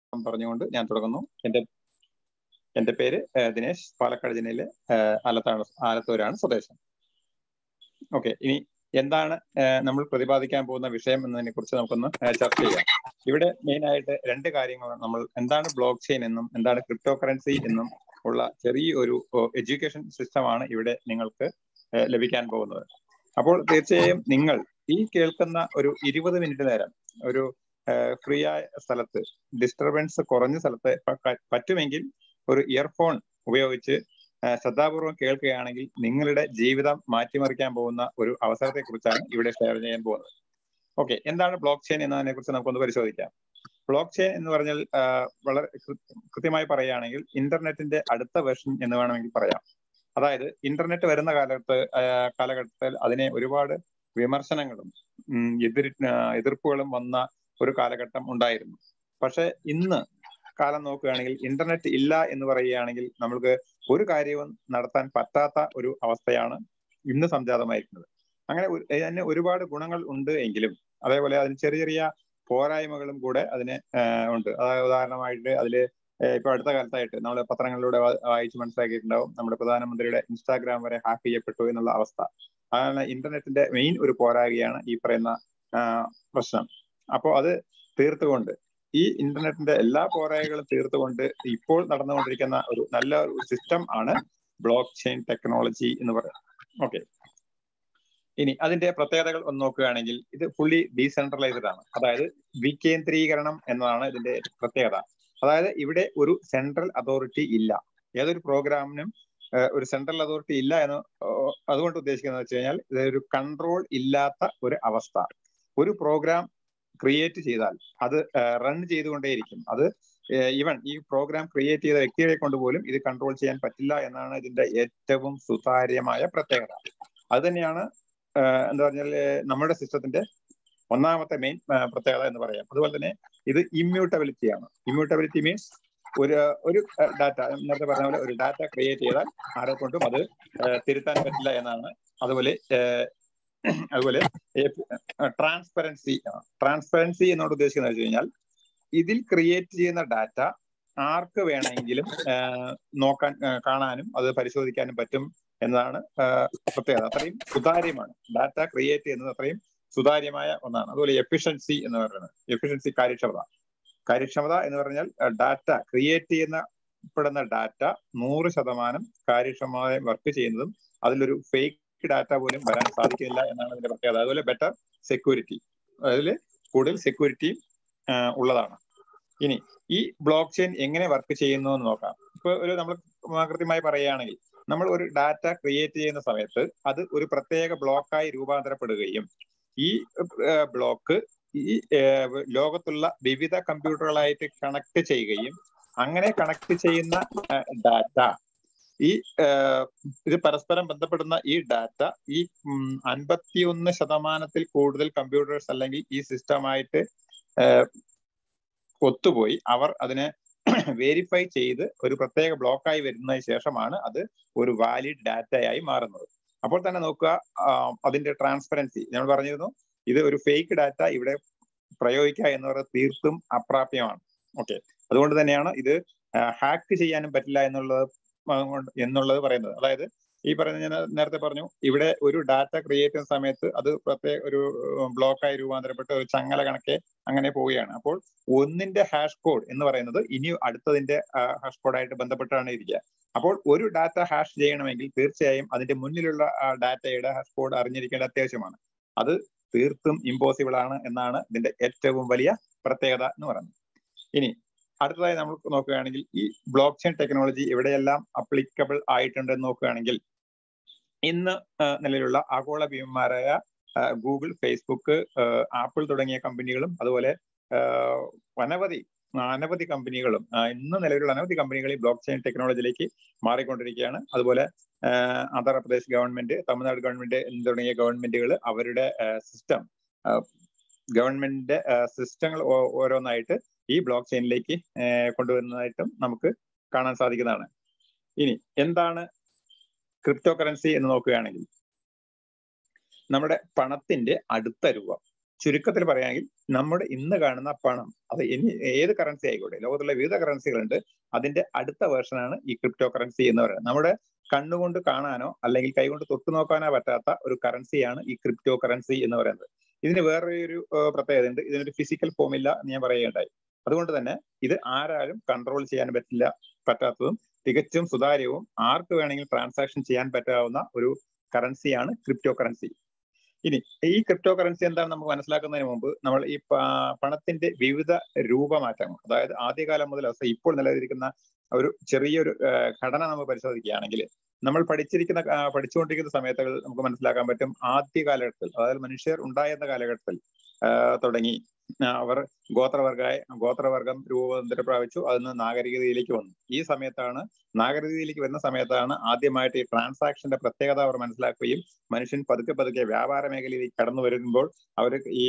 പറഞ്ഞുകൊണ്ട് ഞാൻ തുടങ്ങുന്നു എന്റെ എന്റെ പേര് ഏഹ്, ദിനേശ് പാലക്കാട് ജില്ലയിലെ ഏഹ്, ആലത്താണ് ആലത്തൂരാണ് സ്വദേശം ഓക്കെ ഇനി എന്താണ് ഏഹ്, നമ്മൾ പ്രതിപാദിക്കാൻ പോകുന്ന വിഷയം എന്നതിനെ കുറിച്ച് നമുക്കൊന്ന് ഏഹ്, ചർച്ച ചെയ്യാം ഇവിടെ മെയിൻ ആയിട്ട് രണ്ട് കാര്യങ്ങൾ നമ്മൾ എന്താണ് ബ്ലോക്ക് ചെയിൻ എന്നും എന്താണ് ക്രിപ്റ്റോ കറൻസി എന്നും ഉള്ള ചെറിയൊരു എഡ്യൂക്കേഷൻ സിസ്റ്റമാണ് ഇവിടെ നിങ്ങൾക്ക് ഏഹ്, ലഭിക്കാൻ പോകുന്നത് അപ്പോൾ തീർച്ചയായും നിങ്ങൾ ഈ കേൾക്കുന്ന ഒരു ഇരുപത് മിനിറ്റ് നേരം ഒരു ഫ്രീ ആയ സ്ഥലത്ത് ഡിസ്റ്റർബൻസ് കുറഞ്ഞ സ്ഥലത്ത് പ- പറ്റുമെങ്കിൽ ഒരു ഇയർഫോൺ ഉപയോഗിച്ച് ആ, ശ്രദ്ധാപൂർവം കേൾക്കുകയാണെങ്കിൽ നിങ്ങളുടെ ജീവിതം മാറ്റിമറിക്കാൻ പോകുന്ന ഒരു അവസരത്തെ കുറിച്ചാണ് ഇവിടെ ഷെയർ ചെയ്യാൻ പോകുന്നത് ഓക്കെ എന്താണ് ബ്ലോക്ക് ചെയിൻ എന്നതിനെ കുറിച്ച് നമുക്കൊന്ന് പരിശോധിക്കാം ബ്ലോക്ക് ചെയിൻ എന്ന് പറഞ്ഞാൽ ആ, വളരെ കൃ- കൃത്യമായി പറയുകയാണെങ്കിൽ ഇന്റർനെറ്റിന്റെ അടുത്ത വെർഷൻ എന്ന് വേണമെങ്കിൽ പറയാം അതായത് ഇന്റർനെറ്റ് വരുന്ന കാലത്ത് ആ, കാലഘട്ടത്തിൽ അതിനെ ഒരുപാട് വിമർശനങ്ങളും ഉം, എതിർ ആ, എതിർപ്പുകളും വന്ന ഒരു കാലഘട്ടം ഉണ്ടായിരുന്നു പക്ഷെ ഇന്ന് കാലം നോക്കുകയാണെങ്കിൽ ഇന്റർനെറ്റ് ഇല്ല എന്ന് പറയുകയാണെങ്കിൽ നമ്മൾക്ക് ഒരു കാര്യവും നടത്താൻ പറ്റാത്ത ഒരു അവസ്ഥയാണ് ഇന്ന് സംജാതമായിരിക്കുന്നത് അങ്ങനെ ഒരു- അതിന് ഒരുപാട് ഗുണങ്ങൾ ഉണ്ട് എങ്കിലും അതേപോലെ അതിന് ചെറിയ ചെറിയ പോരായ്മകളും കൂടെ അതിന് ആഹ് ഉണ്ട് അതായത് ഉദാഹരണമായിട്ട് അതില് ഏഹ് ഇപ്പൊ അടുത്ത കാലത്തായിട്ട് നമ്മൾ പത്രങ്ങളിലൂടെ വാ- വായിച്ച് മനസ്സിലാക്കിയിട്ടുണ്ടാവും നമ്മുടെ പ്രധാനമന്ത്രിയുടെ ഇൻസ്റ്റാഗ്രാം വരെ ഹാക്ക് ചെയ്യപ്പെട്ടു എന്നുള്ള അവസ്ഥ അതാണ് ഇന്റർനെറ്റിന്റെ മെയിൻ ഒരു പോരായ്മയാണ് ഈ പറയുന്ന ആഹ് പ്രശ്നം അപ്പോൾ അത് തീർത്തുകൊണ്ട് ഈ ഇന്റർനെറ്റിന്റെ എല്ലാ പോരായ്മകളും തീർത്തുകൊണ്ട് ഇപ്പോൾ നടന്നുകൊണ്ടിരിക്കുന്ന ഒരു നല്ല ഒരു സിസ്റ്റം ആണ് ബ്ലോക്ക് ചെയിൻ ടെക്നോളജി എന്ന് പറയുന്നത് ഓക്കെ ഇനി അതിന്റെ പ്രത്യേകതകൾ ഒന്ന് നോക്കുകയാണെങ്കിൽ ഇത് ഫുള്ളി ഡീസെൻട്രലൈസ്ഡ് ആണ് അതായത് വികേന്ദ്രീകരണം എന്നതാണ് ഇതിന്റെ പ്രത്യേകത അതായത് ഇവിടെ ഒരു സെൻട്രൽ അതോറിറ്റി ഇല്ല ഏതൊരു പ്രോഗ്രാമിനും ഏഹ്, ഒരു സെൻട്രൽ അതോറിറ്റി ഇല്ല എന്ന് ഏഹ്, അതുകൊണ്ട് ഉദ്ദേശിക്കുന്നത് വെച്ച് കഴിഞ്ഞാൽ ഇതൊരു കൺട്രോൾ ഇല്ലാത്ത ഒരു അവസ്ഥ ഒരു പ്രോഗ്രാം ക്രിയേറ്റ് ചെയ്താൽ അത് റൺ ചെയ്തുകൊണ്ടേയിരിക്കും അത് ഈവൻ ഈ പ്രോഗ്രാം ക്രിയേറ്റ് ചെയ്ത വ്യക്തികളെ കൊണ്ട് പോലും ഇത് കൺട്രോൾ ചെയ്യാൻ പറ്റില്ല എന്നാണ് ഇതിന്റെ ഏറ്റവും സുതാര്യമായ പ്രത്യേകത അത് തന്നെയാണ് ഏഹ്, എന്താ പറഞ്ഞാൽ നമ്മുടെ സിസ്റ്റത്തിന്റെ ഒന്നാമത്തെ മെയിൻ പ്രത്യേകത എന്ന് പറയാം അതുപോലെ തന്നെ ഇത് ഇമ്മ്യൂട്ടബിലിറ്റി ആണ് ഇമ്മ്യൂട്ടബിലിറ്റി മീൻസ് ഒരു ഒരു ഡാറ്റ നേരത്തെ പറഞ്ഞ പോലെ ഒരു ഡാറ്റ ക്രിയേറ്റ് ചെയ്താൽ ആരെ കൊണ്ടും അത് ഏഹ്, തിരുത്താൻ പറ്റില്ല എന്നാണ് അതുപോലെ ഏഹ്, അതുപോലെ ട്രാൻസ്പെറൻസി ട്രാൻസ്പെറൻസി എന്നോട് ഉദ്ദേശിക്കുന്നത് വെച്ച് കഴിഞ്ഞാൽ ഇതിൽ ക്രിയേറ്റ് ചെയ്യുന്ന ഡാറ്റ ആർക്ക് വേണമെങ്കിലും ആഹ്, നോക്കാൻ ആഹ്, കാണാനും അത് പരിശോധിക്കാനും പറ്റും എന്നതാണ് ആഹ്, പ്രത്യേകത അത്രയും സുതാര്യമാണ് ഡാറ്റ ക്രിയേറ്റ് ചെയ്യുന്നത് അത്രയും സുതാര്യമായ ഒന്നാണ് അതുപോലെ എഫിഷ്യൻസി എന്ന് പറയുന്നത് എഫിഷ്യൻസി കാര്യക്ഷമത കാര്യക്ഷമത എന്ന് പറഞ്ഞാൽ ഡാറ്റ ക്രിയേറ്റ് ചെയ്യുന്ന പെടുന്ന ഡാറ്റ നൂറ് ശതമാനം കാര്യക്ഷമമായി വർക്ക് ചെയ്യുന്നതും അതിലൊരു ഫേക്ക് ഡാറ്റ പോലും വരാൻ സാധിക്കില്ല എന്നാണ് ഇതിന്റെ പ്രത്യേകത അതുപോലെ ബെറ്റർ സെക്യൂരിറ്റി അതിൽ കൂടുതൽ സെക്യൂരിറ്റി ഉള്ളതാണ് ഇനി ഈ ബ്ലോക്ക് ചെയിൻ എങ്ങനെ വർക്ക് ചെയ്യുന്നു എന്ന് നോക്കാം ഇപ്പൊ ഒരു നമ്മൾ കൃത്യമായി പറയുകയാണെങ്കിൽ നമ്മൾ ഒരു ഡാറ്റ ക്രിയേറ്റ് ചെയ്യുന്ന സമയത്ത് അത് ഒരു പ്രത്യേക ബ്ലോക്കായി രൂപാന്തരപ്പെടുകയും ഈ ബ്ലോക്ക് ഈ ഏഹ്, ലോകത്തുള്ള വിവിധ കമ്പ്യൂട്ടറുകളായിട്ട് കണക്ട് ചെയ്യുകയും അങ്ങനെ കണക്ട് ചെയ്യുന്ന ഡാറ്റ ഈ ഏഹ്, ഇത് പരസ്പരം ബന്ധപ്പെടുന്ന ഈ ഡാറ്റ ഈ അൻപത്തിയൊന്ന് ശതമാനത്തിൽ കൂടുതൽ കമ്പ്യൂട്ടേഴ്സ് അല്ലെങ്കിൽ ഈ സിസ്റ്റമായിട്ട് ഒത്തുപോയി അവർ അതിനെ വെരിഫൈ ചെയ്ത് ഒരു പ്രത്യേക ബ്ലോക്കായി വരുന്നതിന് ശേഷമാണ് അത് ഒരു വാലിഡ് ഡാറ്റയായി മാറുന്നത് അപ്പോൾ തന്നെ നോക്കുക ആ, അതിന്റെ ട്രാൻസ്പെറൻസി നമ്മൾ പറഞ്ഞിരുന്നു ഇത് ഒരു ഫേക്ക് ഡാറ്റ ഇവിടെ പ്രയോഗിക്കുക എന്ന് പറയുന്നത് തീർത്തും അപ്രാപ്യമാണ് ഓക്കെ അതുകൊണ്ട് തന്നെയാണ് ഇത് ഹാക്ക് ചെയ്യാനും പറ്റില്ല എന്നുള്ളത് കൊണ്ട് എന്നുള്ളത് പറയുന്നത് അതായത് ഈ പറയുന്ന ഞാൻ നേരത്തെ പറഞ്ഞു ഇവിടെ ഒരു ഡാറ്റ ക്രിയേറ്റ് ചെയ്യുന്ന സമയത്ത് അത് പ്രത്യേക ഒരു ബ്ലോക്കായി രൂപാന്തരപ്പെട്ട് ഒരു ചങ്ങല കണക്കെ അങ്ങനെ പോവുകയാണ് അപ്പോൾ ഒന്നിന്റെ ഹാഷ് കോഡ് എന്ന് പറയുന്നത് ഇനി അടുത്തതിന്റെ ഹാഷ് കോഡായിട്ട് ബന്ധപ്പെട്ടാണ് ഇരിക്കുക അപ്പോൾ ഒരു ഡാറ്റ ഹാഷ് ചെയ്യണമെങ്കിൽ തീർച്ചയായും അതിന്റെ മുന്നിലുള്ള ഡാറ്റയുടെ ഹാഷ് കോഡ് അറിഞ്ഞിരിക്കേണ്ട അത്യാവശ്യമാണ് അത് തീർത്തും ഇമ്പോസിബിൾ ആണ് എന്നാണ് ഇതിന്റെ ഏറ്റവും വലിയ പ്രത്യേകത എന്ന് പറയുന്നത് ഇനി അടുത്തതായി നമ്മൾ നോക്കുകയാണെങ്കിൽ ഈ ബ്ലോക്ക് ചെയിൻ ടെക്നോളജി എവിടെയെല്ലാം അപ്ലിക്കബിൾ ആയിട്ടുണ്ട് എന്ന് നോക്കുകയാണെങ്കിൽ ഇന്ന് ആ, നിലവിലുള്ള ആഗോള ഭീമന്മാരായ ആ, ഗൂഗിൾ ഫേസ്ബുക്ക് ആ, ആപ്പിൾ തുടങ്ങിയ കമ്പനികളും അതുപോലെ ആ, അനവധി അനവധി കമ്പനികളും ആ, ഇന്ന് നിലവിലുള്ള അനവധി കമ്പനികൾ ഈ ബ്ലോക്ക് ചെയിൻ ടെക്നോളജിയിലേക്ക് മാറിക്കൊണ്ടിരിക്കുകയാണ് അതുപോലെ ആ, ആന്ധ്രാപ്രദേശ് ഗവൺമെന്റ് തമിഴ്നാട് ഗവൺമെന്റ് എന്ന് തുടങ്ങിയ ഗവൺമെന്റുകൾ അവരുടെ സിസ്റ്റം ഗവൺമെന്റിന്റെ സിസ്റ്റങ്ങൾ ഓരോന്നായിട്ട് ഈ ബ്ലോക്ക് ചെയിനിലേക്ക് കൊണ്ടുവരുന്നതായിട്ടും നമുക്ക് കാണാൻ സാധിക്കുന്നതാണ് ഇനി എന്താണ് ക്രിപ്റ്റോ കറൻസി എന്ന് നോക്കുകയാണെങ്കിൽ നമ്മുടെ പണത്തിന്റെ അടുത്ത രൂപം ചുരുക്കത്തിൽ പറയുകയാണെങ്കിൽ നമ്മുടെ ഇന്ന് കാണുന്ന പണം അത് ഇനി ഏത് കറൻസി ആയിക്കോട്ടെ ലോകത്തുള്ള വിവിധ കറൻസികളുണ്ട് അതിന്റെ അടുത്ത വേർഷനാണ് ഈ ക്രിപ്റ്റോ കറൻസി എന്ന് പറയുന്നത് നമ്മുടെ കണ്ണുകൊണ്ട് കാണാനോ അല്ലെങ്കിൽ കൈകൊണ്ട് തൊട്ടു നോക്കാനോ പറ്റാത്ത ഒരു കറൻസിയാണ് ഈ ക്രിപ്റ്റോ കറൻസി എന്ന് പറയുന്നത് ഇതിന് വേറൊരു പ്രത്യേകത ഉണ്ട് ഇതിനൊരു ഫിസിക്കൽ ഫോം ഇല്ല എന്ന് ഞാൻ പറയുകയുണ്ടായി അതുകൊണ്ട് തന്നെ ഇത് ആരാലും കൺട്രോൾ ചെയ്യാൻ പറ്റില്ല പറ്റാത്തതും തികച്ചും സുതാര്യവും ആർക്ക് വേണമെങ്കിലും ട്രാൻസാക്ഷൻ ചെയ്യാൻ പറ്റാവുന്ന ഒരു കറൻസിയാണ് ക്രിപ്റ്റോ കറൻസി ഇനി ഈ ക്രിപ്റ്റോ കറൻസി എന്താണെന്ന് നമുക്ക് മനസ്സിലാക്കുന്നതിന് മുമ്പ് നമ്മൾ ഈ പണത്തിന്റെ വിവിധ രൂപമാറ്റങ്ങൾ അതായത് ആദ്യകാലം മുതൽ അവസ്ഥ ഇപ്പോൾ നിലനിൽക്കുന്ന ഒരു ചെറിയൊരു ഘടന നമ്മൾ പരിശോധിക്കുകയാണെങ്കിൽ നമ്മൾ പഠിച്ചിരിക്കുന്ന പഠിച്ചുകൊണ്ടിരിക്കുന്ന സമയത്തുകൾ നമുക്ക് മനസ്സിലാക്കാൻ പറ്റും ആദ്യ കാലഘട്ടത്തിൽ അതായത് മനുഷ്യർ ഉണ്ടായിരുന്ന കാലഘട്ടത്തിൽ തുടങ്ങി അവർ ഗോത്രവർഗായ ഗോത്രവർഗം രൂപാന്തരം പ്രാപിച്ചു അതിന് നാഗരികതയിലേക്ക് വന്നു ഈ സമയത്താണ് നാഗരികതയിലേക്ക് വരുന്ന സമയത്താണ് ആദ്യമായിട്ട് ഈ ട്രാൻസാക്ഷന്റെ പ്രത്യേകത അവർ മനസ്സിലാക്കുകയും മനുഷ്യൻ പതുക്കെ പതുക്കെ വ്യാപാര മേഖലയിലേക്ക് കടന്നു വരുമ്പോൾ അവർ ഈ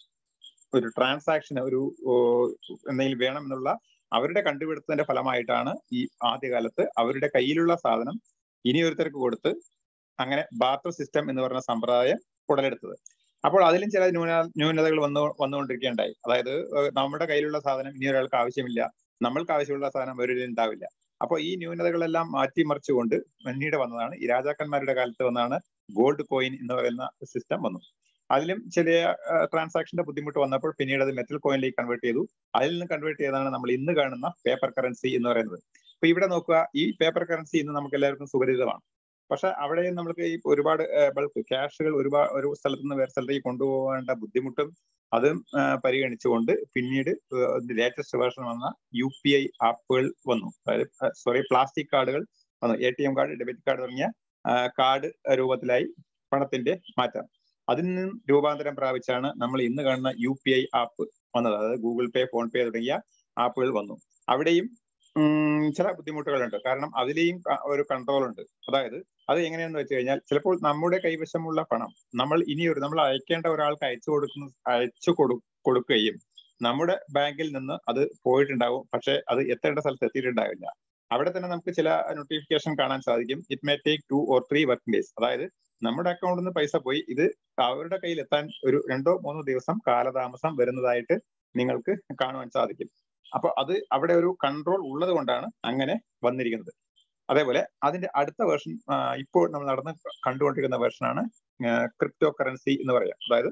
ഒരു ട്രാൻസാക്ഷൻ ഒരു എന്തെങ്കിലും വേണം എന്നുള്ള അവരുടെ കണ്ടുപിടുത്തത്തിന്റെ ഫലമായിട്ടാണ് ഈ ആദ്യകാലത്ത് അവരുടെ കയ്യിലുള്ള സാധനം ഇനിയൊരുത്തർക്ക് കൊടുത്ത് അങ്ങനെ ബാർട്ടർ സിസ്റ്റം എന്ന് പറയുന്ന സമ്പ്രദായം ഉടലെടുത്തത് അപ്പോൾ അതിലും ചില ന്യൂന ന്യൂനതകൾ വന്നു വന്നുകൊണ്ടിരിക്കുകയുണ്ടായി അതായത് നമ്മുടെ കയ്യിലുള്ള സാധനം ഇനി ഒരാൾക്ക് ആവശ്യമില്ല നമ്മൾക്ക് ആവശ്യമുള്ള സാധനം ഒരു ഉണ്ടാവില്ല അപ്പോൾ ഈ ന്യൂനതകളെല്ലാം മാറ്റിമറിച്ചുകൊണ്ട് പിന്നീട് വന്നതാണ് ഈ രാജാക്കന്മാരുടെ കാലത്ത് വന്നാണ് ഗോൾഡ് കോയിൻ എന്ന് പറയുന്ന സിസ്റ്റം വന്നു അതിലും ചില ട്രാൻസാക്ഷന്റെ ബുദ്ധിമുട്ട് വന്നപ്പോൾ പിന്നീട് അത് മെറ്റൽ കോയിനിലേക്ക് കൺവേർട്ട് ചെയ്തു അതിൽ നിന്ന് കൺവേർട്ട് ചെയ്താണ് നമ്മൾ ഇന്ന് കാണുന്ന പേപ്പർ കറൻസി എന്ന് പറയുന്നത് അപ്പൊ ഇവിടെ നോക്കുക ഈ പേപ്പർ കറൻസി ഇന്ന് നമുക്ക് എല്ലാവർക്കും സുപരിചിതമാണ് പക്ഷെ അവിടെ നമ്മൾക്ക് ഈ ഒരുപാട് ബൾക്ക് ക്യാഷുകൾ ഒരുപാട് ഒരു സ്ഥലത്ത് നിന്ന് വേറെ സ്ഥലത്തേക്ക് കൊണ്ടുപോകേണ്ട ബുദ്ധിമുട്ടും അതും പരിഗണിച്ചുകൊണ്ട് പിന്നീട് ലേറ്റസ്റ്റ് വേർഷൻ വന്ന യു പി ഐ ആപ്പുകൾ വന്നു അതായത് സോറി പ്ലാസ്റ്റിക് കാർഡുകൾ വന്നു A T M card debit card തുടങ്ങിയ കാർഡ് രൂപത്തിലായി പണത്തിന്റെ മാറ്റം അതിൽ നിന്നും രൂപാന്തരം പ്രാപിച്ചാണ് നമ്മൾ ഇന്ന് കാണുന്ന യു പി ഐ ആപ്പ് വന്നത് അതായത് ഗൂഗിൾ പേ ഫോൺ പേ തുടങ്ങിയ ആപ്പുകൾ വന്നു അവിടെയും ചില ബുദ്ധിമുട്ടുകളുണ്ട് കാരണം അതിലെയും ഒരു കൺട്രോൾ ഉണ്ട് അതായത് അത് എങ്ങനെയാന്ന് വെച്ച് കഴിഞ്ഞാൽ ചിലപ്പോൾ നമ്മുടെ കൈവശമുള്ള പണം നമ്മൾ ഇനിയൊരു നമ്മൾ അയക്കേണ്ട ഒരാൾക്ക് അയച്ചു കൊടുക്കുന്ന അയച്ചു കൊടു കൊടുക്കുകയും നമ്മുടെ ബാങ്കിൽ നിന്ന് അത് പോയിട്ടുണ്ടാവും പക്ഷെ അത് എത്തേണ്ട സ്ഥലത്ത് എത്തിയിട്ടുണ്ടാവില്ല അവിടെ തന്നെ നമുക്ക് ചില നോട്ടിഫിക്കേഷൻ കാണാൻ സാധിക്കും it may take two or three working days അതായത് നമ്മുടെ അക്കൗണ്ടിൽ നിന്ന് പൈസ പോയി ഇത് അവരുടെ കയ്യിൽ എത്താൻ ഒരു രണ്ടോ മൂന്നോ ദിവസം കാലതാമസം വരുന്നതായിട്ട് നിങ്ങൾക്ക് കാണുവാൻ സാധിക്കും അപ്പൊ അത് അവിടെ ഒരു കൺട്രോൾ ഉള്ളത് കൊണ്ടാണ് അങ്ങനെ വന്നിരിക്കുന്നത് അതേപോലെ അതിന്റെ അടുത്ത വേർഷൻ ഇപ്പോൾ നമ്മൾ നടന്ന് കണ്ടുകൊണ്ടിരിക്കുന്ന വേർഷനാണ് ക്രിപ്റ്റോ കറൻസി എന്ന് പറയാം അതായത്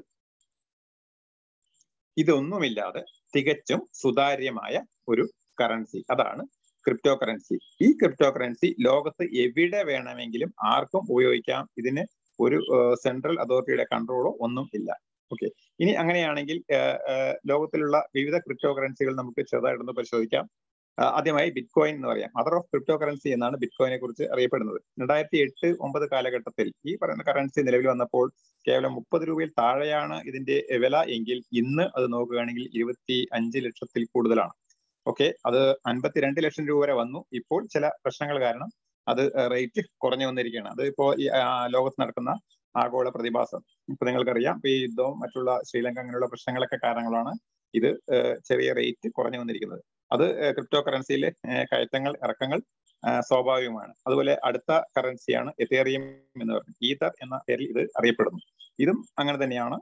ഇതൊന്നുമില്ലാതെ തികച്ചും സുതാര്യമായ ഒരു കറൻസി അതാണ് ക്രിപ്റ്റോ കറൻസി ഈ ക്രിപ്റ്റോ കറൻസി ലോകത്ത് എവിടെ വേണമെങ്കിലും ആർക്കും ഉപയോഗിക്കാം ഇതിന് ഒരു സെൻട്രൽ അതോറിറ്റിയുടെ കൺട്രോളോ ഒന്നും ഇല്ല ഓക്കെ ഇനി അങ്ങനെയാണെങ്കിൽ ലോകത്തിലുള്ള വിവിധ ക്രിപ്റ്റോ കറൻസികൾ നമുക്ക് ചെറുതായിട്ടൊന്ന് പരിശോധിക്കാം ആദ്യമായി ബിറ്റ് കോയിൻ എന്ന് പറയാം മദർ ഓഫ് ക്രിപ്റ്റോ കറൻസി എന്നാണ് ബിറ്റ് കോയിനെ കുറിച്ച് അറിയപ്പെടുന്നത് രണ്ടായിരത്തി എട്ട് ഒമ്പത് കാലഘട്ടത്തിൽ ഈ പറയുന്ന കറൻസി നിലവിൽ വന്നപ്പോൾ കേവലം മുപ്പത് രൂപയിൽ താഴെയാണ് ഇതിന്റെ വില എങ്കിൽ ഇന്ന് അത് നോക്കുകയാണെങ്കിൽ ഇരുപത്തി അഞ്ച് ലക്ഷത്തിൽ കൂടുതലാണ് ഓക്കെ അത് അൻപത്തിരണ്ട് ലക്ഷം രൂപ വരെ വന്നു ഇപ്പോൾ ചില പ്രശ്നങ്ങൾ കാരണം അത് റേറ്റ് കുറഞ്ഞു വന്നിരിക്കുകയാണ് അത് ഇപ്പോൾ ഈ ലോകത്ത് നടക്കുന്ന ആഗോള പ്രതിഭാസം ഇപ്പൊ നിങ്ങൾക്കറിയാം ഇപ്പൊ ഈ യുദ്ധവും മറ്റുള്ള ശ്രീലങ്ക അങ്ങനെയുള്ള പ്രശ്നങ്ങളൊക്കെ കാരണങ്ങളാണ് ഇത് ചെറിയ റേറ്റ് കുറഞ്ഞു വന്നിരിക്കുന്നത് അത് ക്രിപ്റ്റോ കറൻസിയിലെ കയറ്റങ്ങൾ ഇറക്കങ്ങൾ സ്വാഭാവികമാണ് അതുപോലെ അടുത്ത കറൻസിയാണ് എത്തേറിയം എന്ന് പറയുന്നത് ഈതർ എന്ന പേരിൽ ഇത് അറിയപ്പെടുന്നു ഇതും അങ്ങനെ തന്നെയാണ്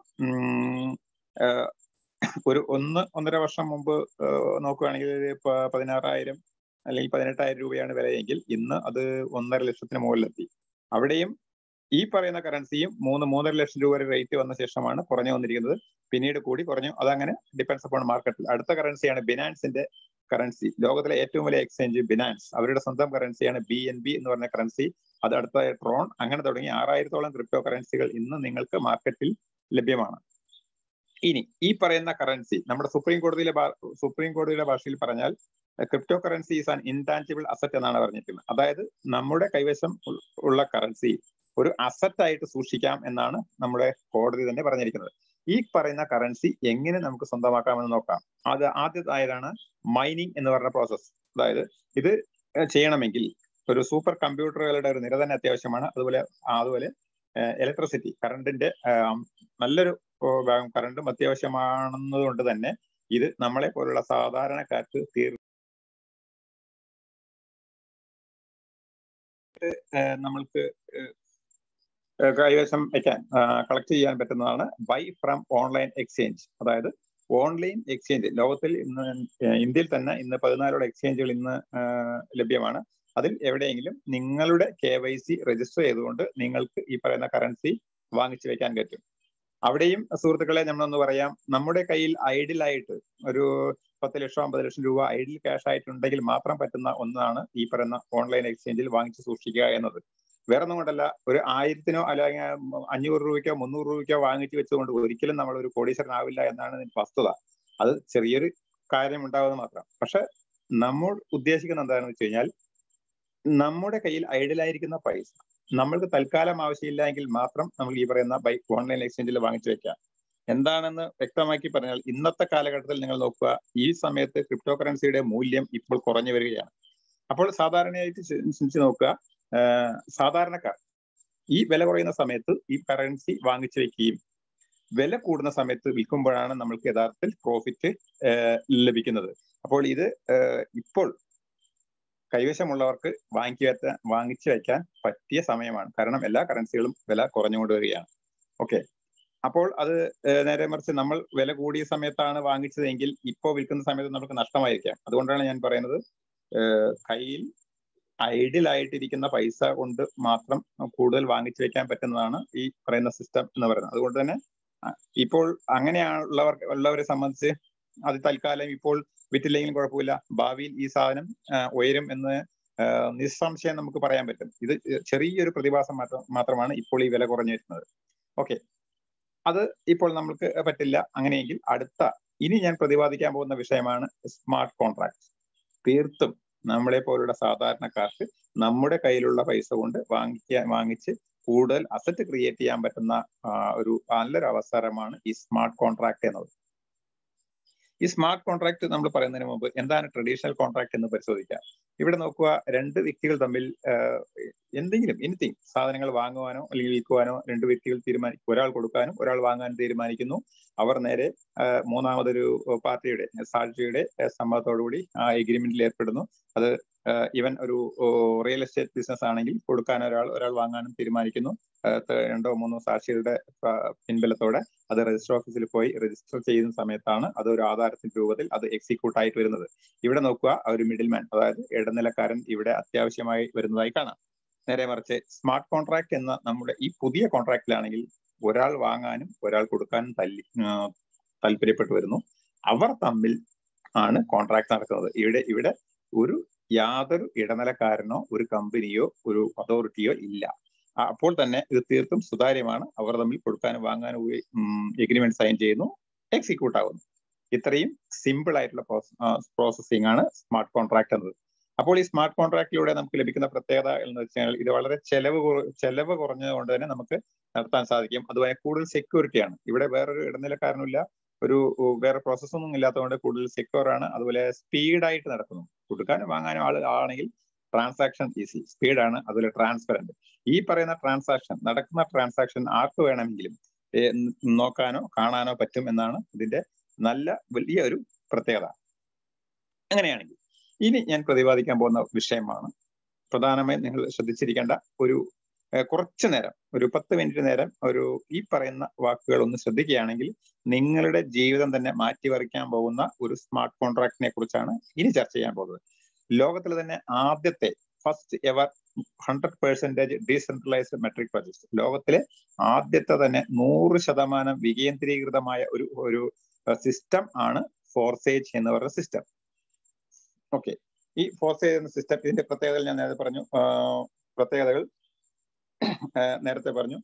ഒരു ഒന്ന് ഒന്നര വർഷം മുമ്പ് നോക്കുകയാണെങ്കിൽ പതിനാറായിരം അല്ലെങ്കിൽ പതിനെട്ടായിരം രൂപയാണ് വിലയെങ്കിൽ ഇന്ന് അത് ഒന്നര ലക്ഷത്തിന് മുകളിലെത്തി അവിടെയും ഈ പറയുന്ന കറൻസിയും മൂന്ന് മൂന്നര ലക്ഷം രൂപ വരെ റേറ്റ് വന്ന ശേഷമാണ് കുറഞ്ഞു വന്നിരിക്കുന്നത് പിന്നീട് കൂടി കുറഞ്ഞു അതങ്ങനെ ഡിപ്പെൻസ് അപ്പോൺ മാർക്കറ്റിൽ അടുത്ത കറൻസിയാണ് ബിനാൻസിന്റെ കറൻസി ലോകത്തിലെ ഏറ്റവും വലിയ എക്സ്ചേഞ്ച് ബിനാൻസ് അവരുടെ സ്വന്തം കറൻസിയാണ് ബി എൻ ബി എന്ന് പറഞ്ഞ കറൻസി അത് അടുത്ത ട്രോൺ അങ്ങനെ തുടങ്ങി ആറായിരത്തോളം ക്രിപ്റ്റോ കറൻസികൾ ഇന്ന് നിങ്ങൾക്ക് മാർക്കറ്റിൽ ലഭ്യമാണ് ഇനി ഈ പറയുന്ന കറൻസി നമ്മുടെ സുപ്രീം കോടതിയിലെ സുപ്രീം കോടതിയുടെ ഭാഷയിൽ പറഞ്ഞാൽ crypto currency is an intangible asset എന്നാണ് പറഞ്ഞിരിക്കുന്നത് അതായത് നമ്മുടെ കൈവശം ഉള്ള കറൻസി ഒരു അസറ്റ് ആയിട്ട് സൂക്ഷിക്കാം എന്നാണ് നമ്മുടെ കോടതി തന്നെ പറഞ്ഞിരിക്കുന്നത് ഈ പറയുന്ന കറൻസി എങ്ങനെ നമുക്ക് സ്വന്തമാക്കാമെന്ന് നോക്കാം അത് ആദ്യത്തായതാണ് മൈനിങ് എന്ന് പറഞ്ഞ പ്രോസസ് അതായത് ഇത് ചെയ്യണമെങ്കിൽ ഒരു സൂപ്പർ കമ്പ്യൂട്ടറുകളുടെ ഒരു നിര തന്നെ അത്യാവശ്യമാണ് അതുപോലെ അതുപോലെ ഇലക്ട്രിസിറ്റി കറണ്ടിന്റെ നല്ലൊരു കറണ്ടും അത്യാവശ്യമാണെന്നതുകൊണ്ട് തന്നെ ഇത് നമ്മളെ പോലുള്ള സാധാരണക്കാർക്ക് തീർ നമ്മൾക്ക് കൈവശം വയ്ക്കാൻ കളക്ട് ചെയ്യാൻ പറ്റുന്നതാണ് ബൈ ഫ്രം ഓൺലൈൻ എക്സ്ചേഞ്ച് അതായത് ഓൺലൈൻ എക്സ്ചേഞ്ച് ലോകത്തിൽ ഇന്ന് ഇന്ത്യയിൽ തന്നെ ഇന്ന് പതിനാലോളം എക്സ്ചേഞ്ചുകൾ ഇന്ന് ലഭ്യമാണ് അതിൽ എവിടെയെങ്കിലും നിങ്ങളുടെ കെ വൈ സി രജിസ്റ്റർ ചെയ്തുകൊണ്ട് നിങ്ങൾക്ക് ഈ പറയുന്ന കറൻസി വാങ്ങിച്ചു വെക്കാൻ പറ്റും അവിടെയും സുഹൃത്തുക്കളെ നമ്മളൊന്ന് പറയാം നമ്മുടെ കയ്യിൽ ഐഡിലായിട്ട് ഒരു പത്ത് ലക്ഷം അമ്പത് ലക്ഷം രൂപ ഐഡിൽ ക്യാഷ് ആയിട്ടുണ്ടെങ്കിൽ മാത്രം പറ്റുന്ന ഒന്നാണ് ഈ പറയുന്ന ഓൺലൈൻ എക്സ്ചേഞ്ചിൽ വാങ്ങിച്ചു സൂക്ഷിക്കുക എന്നത് വേറെ ഒന്നും കൊണ്ടല്ല ഒരു ആയിരത്തിനോ അല്ലെങ്കിൽ അഞ്ഞൂറ് രൂപയ്ക്കോ മുന്നൂറ് രൂപയ്ക്കോ വാങ്ങിച്ചു വെച്ചുകൊണ്ട് ഒരിക്കലും നമ്മൾ ഒരു കോടീശ്വരനാവില്ല എന്നാണ് വസ്തുത അത് ചെറിയൊരു കാര്യം ഉണ്ടാവുന്നത് മാത്രം പക്ഷെ നമ്മൾ ഉദ്ദേശിക്കുന്ന എന്താണെന്ന് വെച്ച് കഴിഞ്ഞാൽ നമ്മുടെ കയ്യിൽ ഐഡിലായിരിക്കുന്ന പൈസ നമ്മൾക്ക് തൽക്കാലം ആവശ്യമില്ല എങ്കിൽ മാത്രം നമ്മൾ ഈ പറയുന്ന ബൈ ഓൺലൈൻ എക്സ്ചേഞ്ചിൽ വാങ്ങിച്ചു വെക്കാം എന്താണെന്ന് വ്യക്തമാക്കി പറഞ്ഞാൽ ഇന്നത്തെ കാലഘട്ടത്തിൽ നിങ്ങൾ നോക്കുക ഈ സമയത്ത് ക്രിപ്റ്റോ കറൻസിയുടെ മൂല്യം ഇപ്പോൾ കുറഞ്ഞു വരികയാണ് അപ്പോൾ സാധാരണയായിട്ട് ചിന്തിച്ച് നോക്കുക സാധാരണക്കാർ ഈ വില കുറയുന്ന സമയത്ത് ഈ കറൻസി വാങ്ങിച്ചു വെക്കുകയും വില കൂടുന്ന സമയത്ത് വിൽക്കുമ്പോഴാണ് നമ്മൾക്ക് യഥാർത്ഥത്തിൽ പ്രോഫിറ്റ് ലഭിക്കുന്നത് അപ്പോൾ ഇത് ഇപ്പോൾ കൈവശമുള്ളവർക്ക് വാങ്ങിച്ചു വെച്ച വാങ്ങിച്ചു വെക്കാൻ പറ്റിയ സമയമാണ് കാരണം എല്ലാ കറൻസികളും വില കുറഞ്ഞുകൊണ്ട് വരികയാണ് ഓക്കെ അപ്പോൾ അത് നേരെ മറിച്ച് നമ്മൾ വില കൂടിയ സമയത്താണ് വാങ്ങിച്ചതെങ്കിൽ ഇപ്പോൾ വിൽക്കുന്ന സമയത്ത് നമുക്ക് നഷ്ടമായിരിക്കാം അതുകൊണ്ടാണ് ഞാൻ പറയുന്നത് കയ്യിൽ ഐഡിയലായിട്ടിരിക്കുന്ന പൈസ കൊണ്ട് മാത്രം കൂടുതൽ വാങ്ങിച്ചു വെക്കാൻ പറ്റുന്നതാണ് ഈ പറയുന്ന സിസ്റ്റം എന്ന് പറയുന്നത് അതുകൊണ്ട് തന്നെ ഇപ്പോൾ അങ്ങനെയുള്ളവർ ഉള്ളവരെ സംബന്ധിച്ച് അത് തൽക്കാലം ഇപ്പോൾ വിറ്റില്ലെങ്കിലും കുഴപ്പമില്ല ഭാവിയിൽ ഈ സാധനം ഉയരും എന്ന് നിസ്സംശയം നമുക്ക് പറയാൻ പറ്റും ഇത് ചെറിയൊരു പ്രതിഭാസം മാത്രമാണ് ഇപ്പോൾ ഈ വില കുറഞ്ഞു വരുന്നത് ഓക്കെ അത് ഇപ്പോൾ നമുക്ക് പറ്റില്ല അങ്ങനെയെങ്കിൽ അടുത്ത ഇനി ഞാൻ പ്രതിപാദിക്കാൻ പോകുന്ന വിഷയമാണ് സ്മാർട്ട് കോൺട്രാക്ട് തീർത്തും നമ്മളെ പോലുള്ള സാധാരണക്കാർക്ക് നമ്മുടെ കയ്യിലുള്ള പൈസ കൊണ്ട് വാങ്ങിക്കാൻ വാങ്ങിച്ച് കൂടുതൽ അസറ്റ് ക്രിയേറ്റ് ചെയ്യാൻ പറ്റുന്ന ഒരു നല്ലൊരു അവസരമാണ് ഈ സ്മാർട്ട് കോൺട്രാക്ട് എന്നത് ഈ സ്മാർട്ട് കോൺട്രാക്ട് നമ്മൾ പറയുന്നതിന് മുമ്പ് എന്താണ് ട്രഡീഷണൽ കോൺട്രാക്ട് എന്ന് പരിശോധിക്കാം ഇവിടെ നോക്കുക രണ്ട് വ്യക്തികൾ തമ്മിൽ എന്തെങ്കിലും എനിത്തിങ് സാധനങ്ങൾ വാങ്ങുവാനോ അല്ലെങ്കിൽ വിൽക്കുവാനോ രണ്ട് വ്യക്തികൾ തീരുമാനിക്കും ഒരാൾ കൊടുക്കാനും ഒരാൾ വാങ്ങാനും തീരുമാനിക്കുന്നു അവർ നേരെ മൂന്നാമതൊരു പാർട്ടിയുടെ സാക്ഷിയുടെ സമ്മതത്തോടുകൂടി ആ എഗ്രിമെന്റിൽ ഏർപ്പെടുന്നു അത് ഇവൻ ഒരു റിയൽ എസ്റ്റേറ്റ് ബിസിനസ് ആണെങ്കിൽ കൊടുക്കാൻ ഒരാൾ ഒരാൾ വാങ്ങാനും തീരുമാനിക്കുന്നു രണ്ടോ മൂന്നോ സാക്ഷികളുടെ പിൻബലത്തോടെ അത് രജിസ്റ്റർ ഓഫീസിൽ പോയി രജിസ്റ്റർ ചെയ്യുന്ന സമയത്താണ് അത് ഒരു ആധാരത്തിന്റെ രൂപത്തിൽ അത് എക്സിക്യൂട്ട് ആയിട്ട് വരുന്നത് ഇവിടെ നോക്കുക ഒരു മിഡിൽ മാൻ അതായത് ഇടനിലക്കാരൻ ഇവിടെ അത്യാവശ്യമായി വരുന്നതായി കാണാം നേരെ മറിച്ച് സ്മാർട്ട് കോൺട്രാക്ട് എന്ന നമ്മുടെ ഈ പുതിയ കോൺട്രാക്റ്റിലാണെങ്കിൽ ഒരാൾ വാങ്ങാനും ഒരാൾ കൊടുക്കാനും തല്ലി താല്പര്യപ്പെട്ടു വരുന്നു അവർ തമ്മിൽ ആണ് കോൺട്രാക്ട് നടക്കുന്നത് ഇവിടെ ഇവിടെ ഒരു യാതൊരു ഇടനിലക്കാരനോ ഒരു കമ്പനിയോ ഒരു അതോറിറ്റിയോ ഇല്ല അപ്പോൾ തന്നെ ഇത് തീർത്തും സുതാര്യമാണ് അവർ തമ്മിൽ കൊടുക്കാനും വാങ്ങാനും എഗ്രിമെന്റ് സൈൻ ചെയ്യുന്നു എക്സിക്യൂട്ട് ആവുന്നു ഇത്രയും സിമ്പിൾ ആയിട്ടുള്ള പ്രോസസ്സിംഗ് ആണ് സ്മാർട്ട് കോൺട്രാക്ട് എന്നത് അപ്പോൾ ഈ സ്മാർട്ട് കോൺട്രാക്റ്റിലൂടെ നമുക്ക് ലഭിക്കുന്ന പ്രത്യേകത എന്ന് വെച്ചാൽ ഇത് വളരെ ചെലവ് ചെലവ് കുറഞ്ഞതുകൊണ്ട് തന്നെ നമുക്ക് നടത്താൻ സാധിക്കും അതുപോലെ കൂടുതൽ സെക്യൂരിറ്റിയാണ് ഇവിടെ വേറൊരു ഇടനിലക്കാരനുമില്ല ഒരു വേറെ പ്രോസസ് ഒന്നും ഇല്ലാത്തതുകൊണ്ട് കൂടുതൽ സെക്യൂർ ആണ് അതുപോലെ സ്പീഡായിട്ട് നടക്കുന്നു കൊടുക്കാനും വാങ്ങാനും ആൾ ആണെങ്കിൽ ട്രാൻസാക്ഷൻ ഈസി സ്പീഡാണ് അതുപോലെ ട്രാൻസ്പെറന്റ് ഈ പറയുന്ന ട്രാൻസാക്ഷൻ നടക്കുന്ന ട്രാൻസാക്ഷൻ ആർക്ക് വേണമെങ്കിലും നോക്കാനോ കാണാനോ പറ്റും എന്നാണ് ഇതിന്റെ നല്ല വലിയ ഒരു പ്രത്യേകത അങ്ങനെയാണെങ്കിൽ ഇനി ഞാൻ പ്രതിപാദിക്കാൻ പോകുന്ന വിഷയമാണ് പ്രധാനമായും നിങ്ങൾ ശ്രദ്ധിച്ചിരിക്കേണ്ട ഒരു കുറച്ചു നേരം ഒരു പത്ത് മിനിറ്റ് നേരം ഒരു ഈ പറയുന്ന വാക്കുകൾ ഒന്ന് ശ്രദ്ധിക്കുകയാണെങ്കിൽ നിങ്ങളുടെ ജീവിതം തന്നെ മാറ്റിമറിക്കാൻ പോകുന്ന ഒരു സ്മാർട്ട് കോൺട്രാക്റ്റിനെ കുറിച്ചാണ് ഇനി ചർച്ച ചെയ്യാൻ പോകുന്നത് ലോകത്തിൽ തന്നെ ആദ്യത്തെ first ever hundred percentage decentralised metric project ലോകത്തിലെ ആദ്യത്തെ തന്നെ നൂറ് ശതമാനം വികേന്ദ്രീകൃതമായ ഒരു ഒരു സിസ്റ്റം ആണ് ഫോർസേജ് എന്ന് പറയുന്ന സിസ്റ്റം ഓക്കെ ഈ ഫോർസേജ് എന്ന സിസ്റ്റം ഇതിന്റെ പ്രത്യേകതകൾ ഞാൻ നേരത്തെ പറഞ്ഞു പ്രത്യേകതകൾ നേരത്തെ പറഞ്ഞു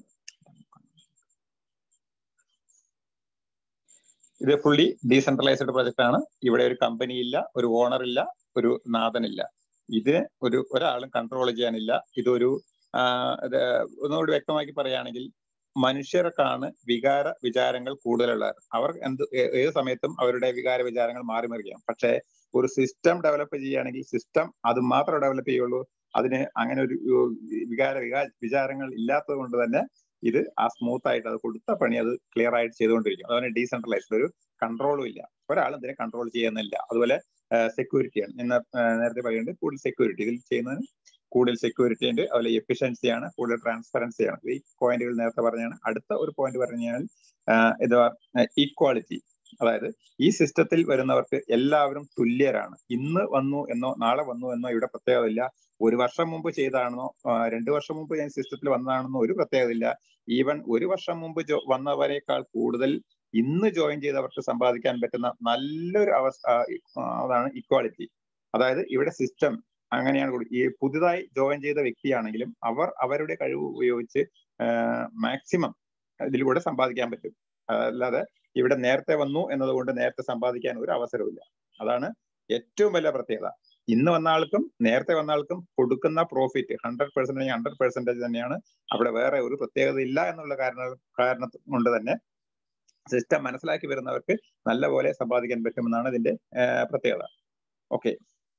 ഇത് ഫുള്ളി ഡീസെൻട്രലൈസ്ഡ് പ്രൊജക്ട് ആണ് ഇവിടെ ഒരു കമ്പനി ഇല്ല ഒരു ഓണർ ഇല്ല ഒരു നാഥനില്ല ഇതിനെ ഒരു ഒരാളും കൺട്രോൾ ചെയ്യാനില്ല ഇതൊരു ഒന്നുകൂടി വ്യക്തമാക്കി പറയുകയാണെങ്കിൽ മനുഷ്യർക്കാണ് വികാര വിചാരങ്ങൾ കൂടുതലുള്ളത് അവർ എന്ത് ഏത് സമയത്തും അവരുടെ വികാര വിചാരങ്ങൾ മാറി മറിയാം പക്ഷേ ഒരു സിസ്റ്റം ഡെവലപ്പ് ചെയ്യുകയാണെങ്കിൽ സിസ്റ്റം അത് മാത്രമേ ഡെവലപ്പ് ചെയ്യുള്ളൂ അതിന് അങ്ങനെ ഒരു വികാര വികാ വിചാരങ്ങൾ ഇല്ലാത്തത് കൊണ്ട് തന്നെ ഇത് ആ സ്മൂത്ത് ആയിട്ട് അത് കൊടുത്ത പണി അത് ക്ലിയർ ആയിട്ട് ചെയ്തുകൊണ്ടിരിക്കും അതുപോലെ ഡീസെൻട്രലൈസ്ഡ് ഒരു കൺട്രോളും ഇല്ല ഒരാൾ ഇതിനെ കൺട്രോൾ ചെയ്യുന്നില്ല അതുപോലെ സെക്യൂരിറ്റിയാണ് ഞാൻ നേരത്തെ പറയുന്നുണ്ട് കൂടുതൽ സെക്യൂരിറ്റി ഇതിൽ ചെയ്യുന്നതിന് കൂടുതൽ സെക്യൂരിറ്റി ഉണ്ട് അതുപോലെ എഫിഷ്യൻസി ആണ് കൂടുതൽ ട്രാൻസ്പെറൻസി ആണ് ഈ പോയിന്റുകൾ നേരത്തെ പറഞ്ഞാണ് അടുത്ത ഒരു പോയിന്റ് പറഞ്ഞു കഴിഞ്ഞാൽ ഇതാ ഈക്വാളിറ്റി അതായത് ഈ സിസ്റ്റത്തിൽ വരുന്നവർക്ക് എല്ലാവരും തുല്യരാണ് ഇന്ന് വന്നു എന്നോ നാളെ വന്നു എന്നോ ഇവിടെ പ്രത്യേകതയില്ല ഒരു വർഷം മുമ്പ് ചെയ്താണെന്നോ രണ്ടു വർഷം മുമ്പ് ഞാൻ സിസ്റ്റത്തിൽ വന്നതാണെന്നോ ഒരു പ്രത്യേകതയില്ല ഈവൻ ഒരു വർഷം മുമ്പ് വന്നവരെക്കാൾ കൂടുതൽ ഇന്ന് ജോയിൻ ചെയ്തവർക്ക് സമ്പാദിക്കാൻ പറ്റുന്ന നല്ലൊരു അവസ്ഥ അതാണ് ഇക്വാളിറ്റി അതായത് ഇവിടെ സിസ്റ്റം അങ്ങനെയാണ് ഈ പുതുതായി ജോയിൻ ചെയ്ത വ്യക്തിയാണെങ്കിലും അവർ അവരുടെ കഴിവ് ഉപയോഗിച്ച് മാക്സിമം ഇതിലൂടെ സമ്പാദിക്കാൻ പറ്റും അല്ലാതെ ഇവിടെ നേരത്തെ വന്നു എന്നതുകൊണ്ട് നേരത്തെ സമ്പാദിക്കാൻ ഒരു അവസരമില്ല അതാണ് ഏറ്റവും വലിയ പ്രത്യേകത ഇന്ന് വന്ന ആൾക്കും നേരത്തെ വന്ന ആൾക്കും കൊടുക്കുന്ന profit hundred percentage hundred percentage തന്നെയാണ് അവിടെ വേറെ ഒരു പ്രത്യേകത ഇല്ല എന്നുള്ള കാരണം കാരണം കൊണ്ട് തന്നെ സിസ്റ്റം മനസ്സിലാക്കി വരുന്നവർക്ക് നല്ലപോലെ സമ്പാദിക്കാൻ പറ്റുമെന്നാണ് ഇതിന്റെ പ്രത്യേകത ഓക്കെ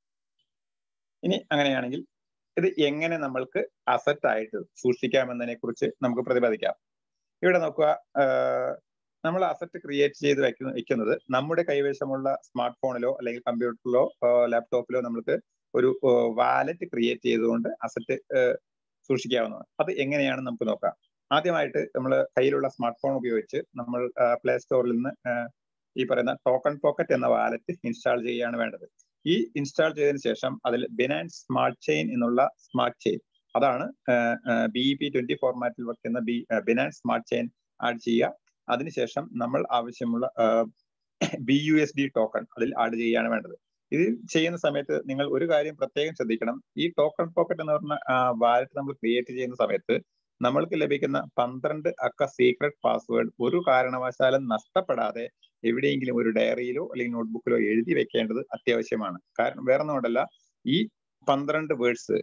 ഇനി അങ്ങനെയാണെങ്കിൽ ഇത് എങ്ങനെ നമ്മൾക്ക് അസറ്റ് ആയിട്ട് സൂക്ഷിക്കാമെന്നതിനെ കുറിച്ച് നമുക്ക് പ്രതിപാദിക്കാം ഇവിടെ നോക്കുക നമ്മൾ അസറ്റ് ക്രിയേറ്റ് ചെയ്ത് വയ്ക്കുന്ന വെക്കുന്നത് നമ്മുടെ കൈവശമുള്ള സ്മാർട്ട് ഫോണിലോ അല്ലെങ്കിൽ കമ്പ്യൂട്ടറിലോ ലാപ്ടോപ്പിലോ നമുക്ക് ഒരു വാലറ്റ് ക്രിയേറ്റ് ചെയ്തുകൊണ്ട് അസറ്റ് സൂക്ഷിക്കാവുന്നതാണ് അത് എങ്ങനെയാണ് നമുക്ക് നോക്കാം ആദ്യമായിട്ട് നമ്മൾ കയ്യിലുള്ള സ്മാർട്ട് ഫോൺ ഉപയോഗിച്ച് നമ്മൾ പ്ലേ സ്റ്റോറിൽ നിന്ന് ഈ പറയുന്ന ടോക്കൺ പോക്കറ്റ് എന്ന വാലറ്റ് ഇൻസ്റ്റാൾ ചെയ്യുകയാണ് വേണ്ടത് ഈ ഇൻസ്റ്റാൾ ചെയ്തതിനു ശേഷം അതിൽ ബിനാൻസ് സ്മാർട്ട് ചെയിൻ എന്നുള്ള സ്മാർട്ട് ചെയിൻ അതാണ് ബി പി ട്വന്റി ഫോർമാറ്റിൽ വെക്കുന്ന B Binance smart chain add ചെയ്യുക അതിനുശേഷം നമ്മൾ ആവശ്യമുള്ള B U S D token അതിൽ ആഡ് ചെയ്യുകയാണ് വേണ്ടത് ഇത് ചെയ്യുന്ന സമയത്ത് നിങ്ങൾ ഒരു കാര്യം പ്രത്യേകം ശ്രദ്ധിക്കണം ഈ ടോക്കൺ പോക്കറ്റ് എന്ന് പറഞ്ഞ വാലറ്റ് നമ്മൾ ക്രിയേറ്റ് ചെയ്യുന്ന സമയത്ത് നമ്മൾക്ക് ലഭിക്കുന്ന പന്ത്രണ്ട് അക്ക സീക്രട്ട് പാസ്വേഡ് ഒരു കാരണവശാലും നഷ്ടപ്പെടാതെ എവിടെയെങ്കിലും ഒരു ഡയറിയിലോ അല്ലെങ്കിൽ നോട്ട്ബുക്കിലോ എഴുതി വെക്കേണ്ടത് അത്യാവശ്യമാണ് കാരണം വേറെ ഒന്നുകൊണ്ടല്ല ഈ പന്ത്രണ്ട് വേർഡ്സ്